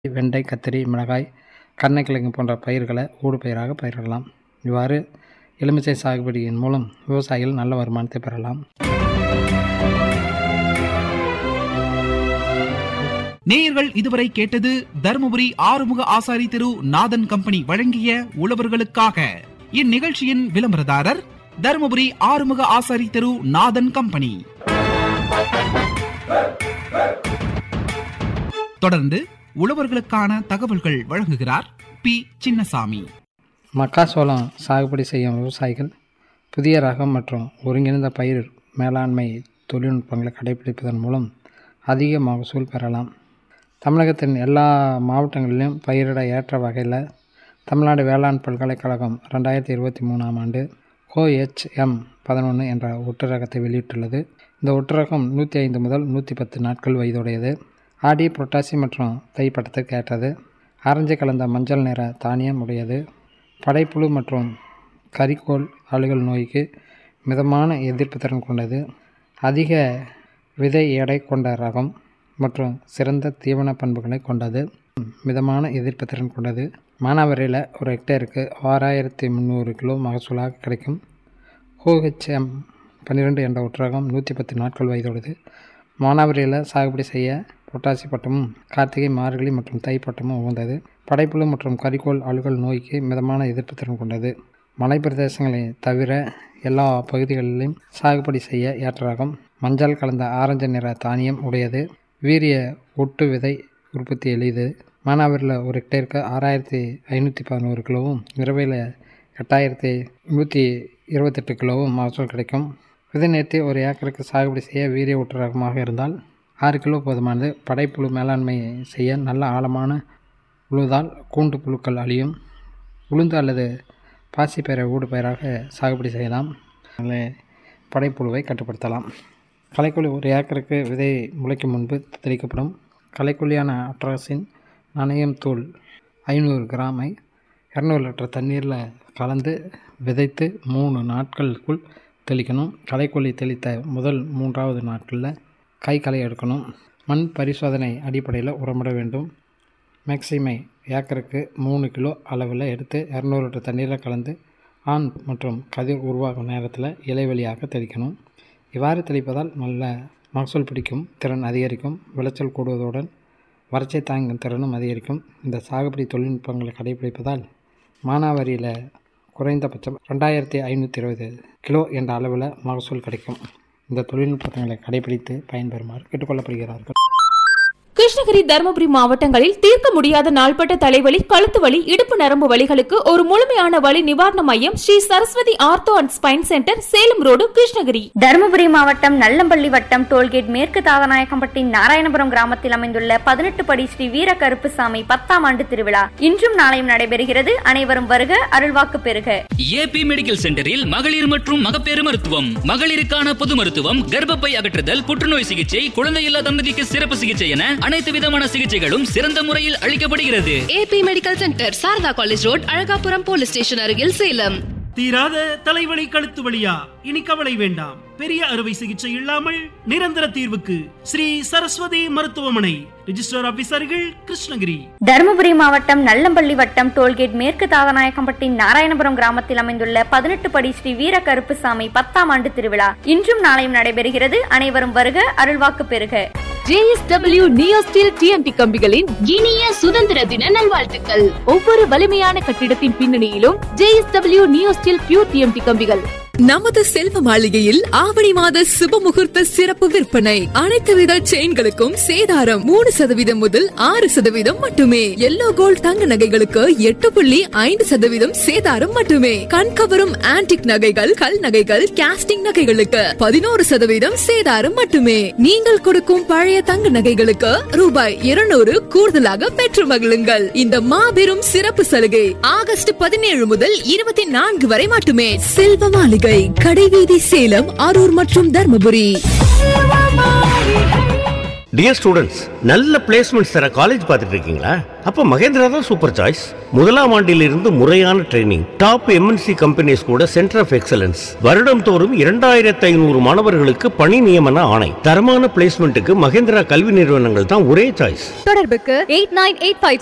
வெண்டை கத்திரி மிளகாய் கருணைக்கிழங்கு போன்ற பயிர்களை ஊடுபயிராக பயிரிடலாம் இவ்வாறு எலுமிச்சை சாகுபடியின் மூலம் விவசாயிகள் நல்ல வருமானத்தை பெறலாம் நேயர்கள் இதுவரை கேட்டது தருமபுரி ஆறுமுக ஆசாரி திரு நாதன் கம்பெனி வழங்கிய உழவர்களுக்காக இந்நிகழ்ச்சியின் விளம்பரதாரர் தருமபுரி ஆறுமுக ஆசாரி திரு நாதன் கம்பெனி தொடர்ந்து உழவர்களுக்கான தகவல்கள் வழங்குகிறார் பி சின்னசாமி மக்காசோளம் சாகுபடி செய்யும் விவசாயிகள் புதிய ரகம் மற்றும் ஒருங்கிணைந்த பயிர் மேலாண்மை தொழில்நுட்பங்களை கடைபிடிப்பதன் மூலம் அதிக மகசூல் பெறலாம் தமிழகத்தின் எல்லா மாவட்டங்களிலும் பயிரிட ஏற்ற வகையில் தமிழ்நாடு வேளாண் பல்கலைக்கழகம் ரெண்டாயிரத்தி இருபத்தி மூணாம் ஆண்டு கோஹெச்எம் பதினொன்று என்ற ஒட்டுரகத்தை வெளியிட்டுள்ளது இந்த ஒட்டுரகம் நூற்றி ஐந்து முதல் நூற்றி பத்து நாட்கள் வயதுடையது ஆடி புரட்டாசி மற்றும் தை பட்டத்துக்கு ஏற்றது ஆரஞ்சு கலந்த மஞ்சள் நிற தானியம் உடையது படைப்புழு மற்றும் கரிக்கோல் அழுகல் நோய்க்கு மிதமான எதிர்ப்பு திறன் கொண்டது அதிக விதை எடை கொண்ட ரகம் மற்றும் சிறந்த தீவன பண்புகளை கொண்டது மிதமான எதிர்ப்பு திறன் கொண்டது மானாவாரியில் ஒரு ஹெக்டேருக்கு ஆறாயிரத்தி முந்நூறு கிலோ மகசூலாக கிடைக்கும் ஹோஹெச்எம் பன்னிரெண்டு என்ற ஒற்றகம் நூற்றி பத்து நாட்கள் வயதுள்ளது மானாவாரியில் சாகுபடி செய்ய பொட்டாசி பட்டமும் கார்த்திகை மார்கழி மற்றும் தை பட்டமும் உகந்தது படைப்புழு மற்றும் கரிக்கோல் அழுகல் நோய்க்கு மிதமான எதிர்ப்பு திறன் கொண்டது மலை பிரதேசங்களை தவிர எல்லா பகுதிகளிலும் சாகுபடி செய்ய ஏற்ற ரகம் மஞ்சள் கலந்த ஆரஞ்சு நிற தானியம் உடையது வீரிய ஒட்டு விதை உற்பத்தி எளிது மானாவரியில் ஒரு ஹெக்டேருக்கு ஆறாயிரத்தி ஐநூற்றி பதினோரு கிலோவும் இரவையில் எட்டாயிரத்தி நூற்றி இருபத்தெட்டு கிலோவும் மகசூல் கிடைக்கும் விதை நேர்த்தி ஒரு ஏக்கருக்கு சாகுபடி செய்ய வீரிய ஒட்டு ரகமாக இருந்தால் ஆறு கிலோ போதுமானது படைப்புழு மேலாண்மை செய்ய நல்ல ஆழமான உழுதால் கூண்டு புழுக்கள் அழியும் உளுந்து அல்லது பாசிப்பயிரை ஊடுபயிராக சாகுபடி செய்யலாம் அதில் படைப்புழுவை கட்டுப்படுத்தலாம் களைக்கொல்லி ஒரு ஏக்கருக்கு விதை முளைக்கும் முன்பு தெளிக்கப்படும் களைக்கொல்லியான அட்ராசின் நனையும் தூள் ஐநூறு கிராமை இரநூறு லிட்டர் தண்ணீரில் கலந்து விதைத்து மூணு நாட்களுக்குள் தெளிக்கணும் களைக்கொல்லி தெளித்த முதல் மூன்றாவது நாட்களில் கை களை எடுக்கணும் மண் பரிசோதனை அடிப்படையில் உரமிட வேண்டும் மேக்சிமை ஏக்கருக்கு மூணு கிலோ அளவில் எடுத்து இரநூறு லிட்டர் தண்ணீரில் கலந்து ஆண் மற்றும் கதிர் உருவாகும் நேரத்தில் இலைவெளியாக தெளிக்கணும் இவ்வாறு தெளிப்பதால் நல்ல மகசூல் பிடிக்கும் திறன் அதிகரிக்கும் விளைச்சல் கூடுவதுடன் வறட்சி தாங்கும் திறனும் அதிகரிக்கும் இந்த சாகுபடி தொழில்நுட்பங்களை கடைபிடிப்பதால் மானாவாரியில் குறைந்தபட்சம் ரெண்டாயிரத்தி ஐநூற்றி இருபது கிலோ என்ற அளவில் மகசூல் கிடைக்கும் இந்த தொழில்நுட்பங்களை கடைபிடித்து பயன்பெறுமாறு கேட்டுக்கொள்ளப்படுகிறார்கள் கிருஷ்ணகிரி தருமபுரி மாவட்டங்களில் தீர்க்க முடியாத நாள்பட்ட தலைவலி கழுத்து வலி இடுப்பு நரம்பு வலிகளுக்கு ஒரு முழுமையான வலி நிவாரண மையம் Sri Saraswathi ortho and spine centre Salem road Krishnagiri Dharmapuri மாவட்டம் நல்லம்பள்ளி வட்டம் டோல்கேட் மேற்கு தாதநாயக்கம்பட்டி நாராயணபுரம் கிராமத்தில் அமைந்துள்ள பதினெட்டு படி ஸ்ரீ வீர கருப்புசாமி பத்தாம் ஆண்டு திருவிழா இன்றும் நாளையும் நடைபெறுகிறது அனைவரும் வருக அருள்வாக்கு பெறுக ஏபி மெடிக்கல் சென்டரில் மகளிர் மற்றும் மகப்பேறு மருத்துவம் மகளிருக்கான பொது மருத்துவம் கர்ப்பப்பை அகற்றுதல் புற்றுநோய் சிகிச்சை குழந்தையில்லா தம்பதிக்கு சிறப்பு சிகிச்சை என அனைத்து விதமான சிகிச்சைகளும் சிறந்த முறையில் அளிக்கப்படுகிறது AB medical centre Sarada college road Alagapuram police station அருகில் சேலம் தீராத தலைவலி கழுத்து வலியா இனி கவலை வேண்டாம் பெரிய அறுவை சிகிச்சை இல்லாமல் நிரந்தர தீர்வுக்கு ஸ்ரீ சரஸ்வதி மருத்துவமனை ரிஜிஸ்டர் ஆபீசர்கள் கிருஷ்ணகிரி தருமபுரி மாவட்டம் நல்லம்பள்ளி வட்டம் டோல்கேட் மேற்கு தாதநாயக்கம்பட்டி நாராயணபுரம் கிராமத்தில் அமைந்துள்ள பதினெட்டு படி ஸ்ரீ வீர கருப்புசாமி பத்தாம் ஆண்டு திருவிழா இன்றும் நாளையும் நடைபெறுகிறது அனைவரும் வருக அருள்வாக்கு பெறுக ஜேஎஸ்டபிள்யூ நியோ ஸ்டீல் டிஎன்டி கம்பிகளின் இனிய சுதந்திர தின நல்வாழ்த்துக்கள் ஒவ்வொரு வலிமையான கட்டிடத்தின் பின்னணியிலும் JSW neo steel pure TMT கம்பிகள் நமது செல்வ மாளிகையில் ஆவணி மாத சுப முகூர்த்த சிறப்பு விற்பனை அனைத்து வித செயின்களுக்கும் சேதாரம் மூணு சதவீதம் முதல் ஆறு சதவீதம் மட்டுமே எல்லோ கோல்ட் தங்க நகைகளுக்கு எட்டு புள்ளி ஐந்து சதவீதம் சேதாரம் மட்டுமே கண்கவரும் ஆன்டிக் நகைகள் கல் நகைகள் கேஸ்டிங் நகைகளுக்கு பதினோரு சதவீதம் சேதாரம் மட்டுமே நீங்கள் கொடுக்கும் பழைய தங்க நகைகளுக்கு ரூபாய் இருநூறு கூடுதலாக பெற்று மகிழுங்கள் இந்த மாபெரும் சிறப்பு சலுகை ஆகஸ்ட் பதினேழு முதல் இருபத்தி நான்கு வரை மட்டுமே செல்வ மாளிகை கடைவீதி சேலம் அரூர் மற்றும் தர்மபுரி டியர் ஸ்டூடெண்ட்ஸ் நல்ல பிளேஸ்மெண்ட்ஸ் தர காலேஜ் பார்த்துட்டு இருக்கீங்களா அப்ப மகேந்திரா தான் சூப்பர் சாய்ஸ் முதலாம் ஆண்டிலிருந்து முறையான ட்ரைனிங் டாப் எம்என்சி கம்பெனிஸ் கூட சென்டர் ஆஃப் எக்ஸலன்ஸ் வருடம் தோறும் இரண்டாயிரத்தி ஐநூறு மாணவர்களுக்கு பணி நியமன ஆணை தரமான பிளேஸ்மெண்ட்டுக்கு மகேந்திரா கல்வி நிறுவனங்கள் தான் ஒரே சாய்ஸ் தொடர்புக்கு எயிட் நைன் எயிட் ஃபைவ்